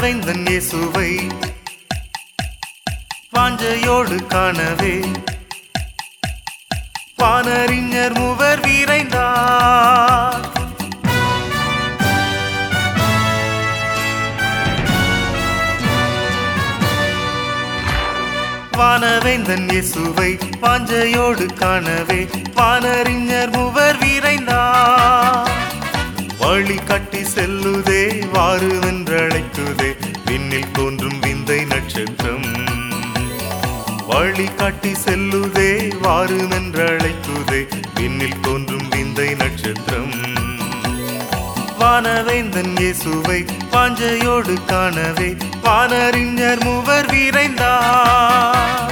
வானவேந்தன் இயேசுவை வாஞ்சையோடு காணவே வானறிஞர் மூவர் விரைந்தார் வானவேந்தன் இயேசுவை வாஞ்சையோடு காணவே வானறிஞர் மூவர் விரைந்தார் வழி காட்டி செல்லுதே வாருவென்றழைக்குதே விண்ணில் தோன்றும் விந்தை நட்சத்திரம் வழி காட்டி செல்லுதே வாருமென்றழைக்குதே விண்ணில் தோன்றும் விந்தை நட்சத்திரம் வானவேந்தன் இயேசுவை வாஞ்சையோடு காணவே வானறிஞர் மூவர் விரைந்தார்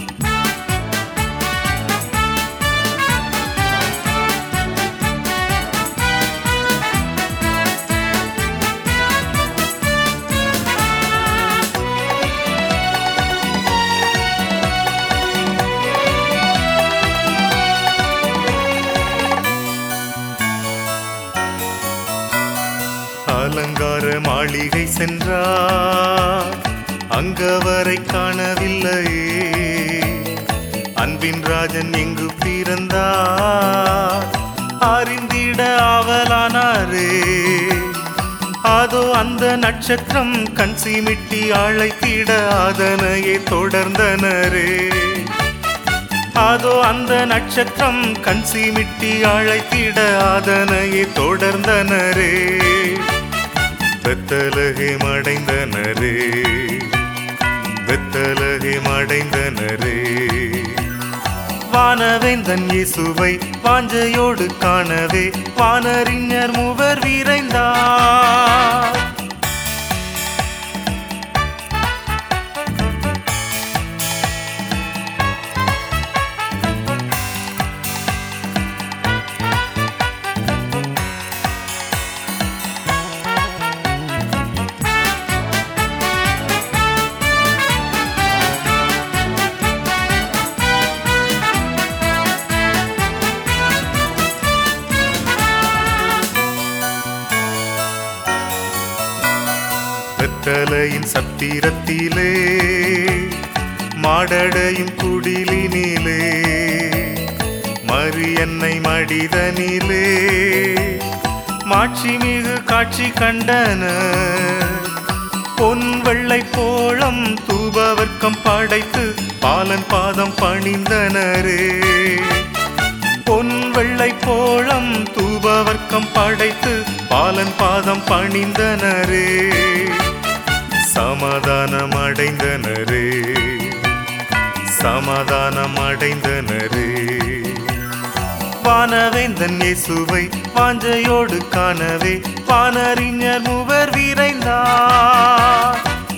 அலங்கார மாளிகை சென்றார் அங்கவரை காணவில்லையே அன்பின் ராஜன் எங்கு பிறந்தார் அறிந்திட ஆவலானாரே அதோ அந்த நட்சத்திரம் கண் சீமிட்டி அழைத்திட அதனையே தொடர்ந்தனரே அதோ அந்த நட்சத்திரம் கண் சீமிட்டி அழைத்திட அதனையே தொடர்ந்தனரே வெத்தலகை மடைந்தனரே வெத்தலகை மடைந்தனரே வானவேந்தன் இயேசுவை வாஞ்சையோடு காணவே வானறிஞர் மூவர் விரைந்தார் வெத்தலையின் சத்திரத்திலே மாடடையும் குடிலினிலே மரியன்னை மடிதனிலே மாட்சிமிகு காட்சி கண்டன பொன் வெள்ளை போளம் தூபவர்க்கம் படைத்து பாலன் பாதம் பணிந்தனரே பொன் வெள்ளை போளம் தூபவர்க்கம் படைத்து பாலன் பாதம் பணிந்தனரே சமாதானம் அடைந்தனரே சமாதானம் அடைந்தனரே வானவேந்தன் இயேசுவை வாஞ்சையோடு காணவே வானறிஞர் மூவர் விரைந்தார்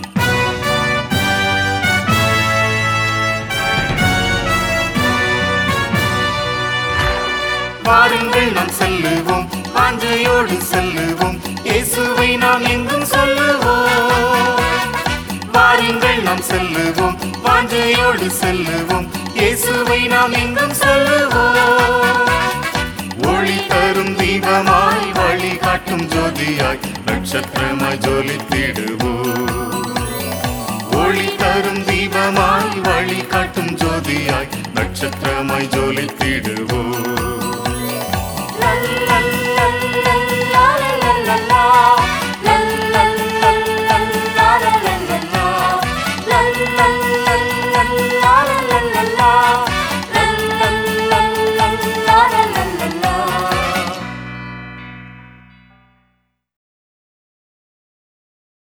வாருங்கள் நாம் செல்லுவோம் வாஞ்சையோடு செல்லுவோம் இயேசுவை நாம் எங்கும் சொல்லுவோம் வாருங்கள் நாம் செல்லுவோம் வாஞ்சையோடு செல்லுவோம் இயேசுவை நாம் எங்கும் சொல்லுவோம் ஒளி தரும் தீபமாய் வழி காட்டும் ஜோதியாய் நட்சத்திரமாய் ஜொலித்திடுவோம் ஒளி தரும் தீபமாய் வழி காட்டும் ஜோதியாய் நட்சத்திரமாய் ஜொலித்திடுவோம்